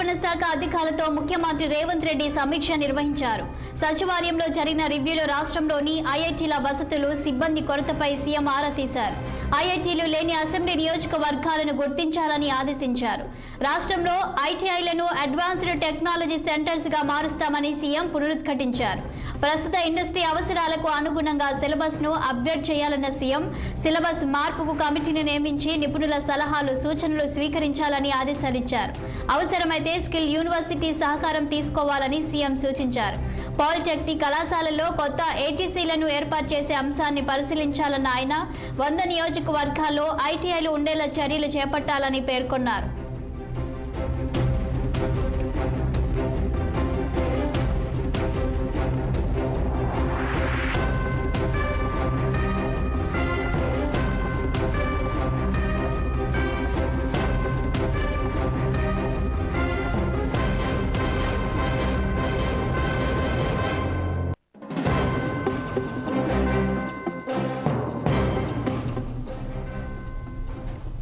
పరిపాలన శాఖ అధికారులతో ముఖ్యమంత్రి రేవంత్ రెడ్డి సమీక్ష నిర్వహించారు సచివాలయంలో జరిగిన రివ్యూలో రాష్ట్రంలోని ఐఐటీల వసతులు సిబ్బంది కొరతపై సీఎం ఆరా తీశారు ఐఐటీలు లేని అసెంబ్లీ నియోజకవర్గాలను గుర్తించాలని ఆదేశించారు రాష్ట్రంలో ఐటీఐలను అడ్వాన్స్డ్ టెక్నాలజీ సెంటర్స్ గా మారుస్తామని సీఎం పునరుద్ఘాటించారు ప్రస్తుత ఇండస్ట్రీ అవసరాలకు అనుగుణంగా సిలబస్ ను అప్గ్రేడ్ చేయాలన్న సీఎం సిలబస్ మార్పుకు కమిటీని నియమించి నిపుణుల సలహాలు సూచనలు స్వీకరించాలని ఆదేశాలిచ్చారు అవసరమైతే స్కిల్ యూనివర్సిటీ సహకారం తీసుకోవాలని సీఎం సూచించారు పాలిటెక్నిక్ కళాశాలల్లో కొత్త ఏటీసీలను ఏర్పాటు చేసే అంశాన్ని పరిశీలించాలన్న ఆయన వంద నియోజకవర్గాల్లో ఐటీఐలు ఉండేలా చర్యలు చేపట్టాలని పేర్కొన్నారు